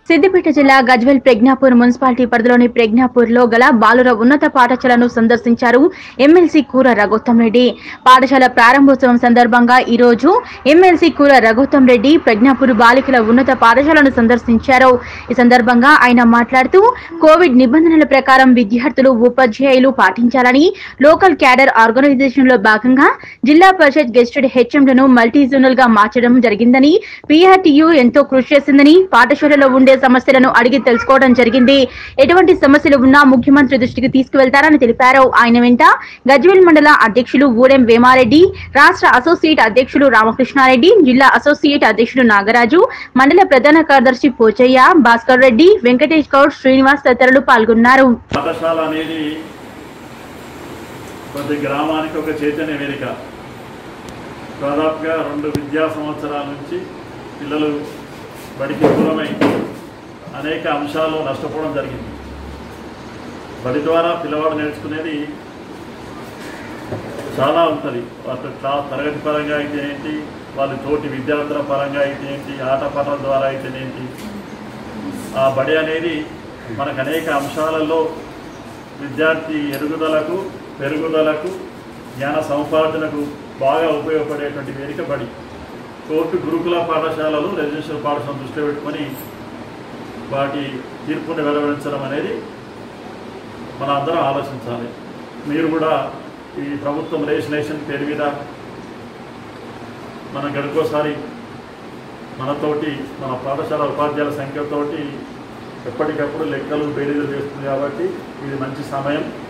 సిద్దిపేట జిల్లా గజ్వెల్ ప్రజ్ఞాపూర్ మున్సిపాలిటీ పరిధిలోని ప్రజ్ఞాపూర్ లో గల బాలుర ఉన్నత పాఠశాలను సందర్శించారు ఎమ్మెల్సీ కూర రఘుత్తం రెడ్డి పాఠశాల ప్రారంభోత్సవం సందర్భంగా ఈ రోజు ఎమ్మెల్సీ కూర రఘుత్తం రెడ్డి ప్రజ్ఞాపూర్ బాలికల ఉన్నత పాఠశాలను సందర్శించారు ఈ సందర్భంగా ఆయన మాట్లాడుతూ కోవిడ్ నిబంధనల ప్రకారం విద్యార్థులు ఉపాధ్యాయులు పాటించాలని లోకల్ క్యాడర్ ఆర్గనైజేషన్ లో భాగంగా జిల్లా పరిషత్ గెస్టెడ్ హెచ్ఎంలను మల్టీ జోనల్ గా మార్చడం జరిగిందని పీఆర్టీయూ ఎంతో కృషి చేసిందని పాఠశాలలో ఉండే సమస్యలను అడిగి తెలుసుకోవడం జరిగింది ఎటువంటి సమస్యలు ఉన్నా ముఖ్యమంత్రి దృష్టికి తీసుకువెళ్తారని తెలిపారు ఆయన వెంట గజ్వేల్ మండల అధ్యక్షులు ఊడెం వేమారెడ్డి రాష్ట్ర అసోసియేట్ అధ్యక్షులు రామకృష్ణారెడ్డి జిల్లా అసోసియేట్ అధ్యక్షులు నాగరాజు మండల ప్రధాన కార్యదర్శి పోచయ్య భాస్కర్ రెడ్డి వెంకటేష్ గౌడ్ శ్రీనివాస్ తదితరులు పాల్గొన్నారు పాఠశాల అనేది ప్రతి గ్రామానికి ఒక చైతన్య వేదిక దాదాపుగా రెండు విద్యా సంవత్సరాల నుంచి పిల్లలు బడికి దూరమై అనేక అంశాలు నష్టపోవడం జరిగింది బడి ద్వారా పిల్లవాడు నేర్చుకునేది చాలా ఉంటుంది వాళ్ళ క్లా- తరగతి పరంగా అయితే ఏంటి వాళ్ళ తోటి విద్యార్థుల పరంగా అయితే ఏంటి ఆటపాటల ద్వారా అయితేనేంటి ఆ బడి అనేది మనకు అనేక అంశాలలో విద్యార్థి ఎదుగుదలకు పెరుగుదలకు జ్ఞాన సముపార్జనకు బాగా ఉపయోగపడేటువంటి వేదిక బడి కోర్టు గురుకుల పాఠశాలలు రెసిడెన్షియల్ పాఠశాల దృష్టిలో పెట్టుకొని వాటి తీర్పుని వెలువరించడం అనేది మన అందరం ఆలోచించాలి మీరు కూడా ఈ ప్రభుత్వం రేషనేషన్ పేరు మీద మన గడుకోసారి మనతోటి మన పాఠశాల ఉపాధ్యాయుల సంఖ్యతోటి ఎప్పటికప్పుడు లెక్కలు బేరీలు చేస్తుంది కాబట్టి ఇది మంచి సమయం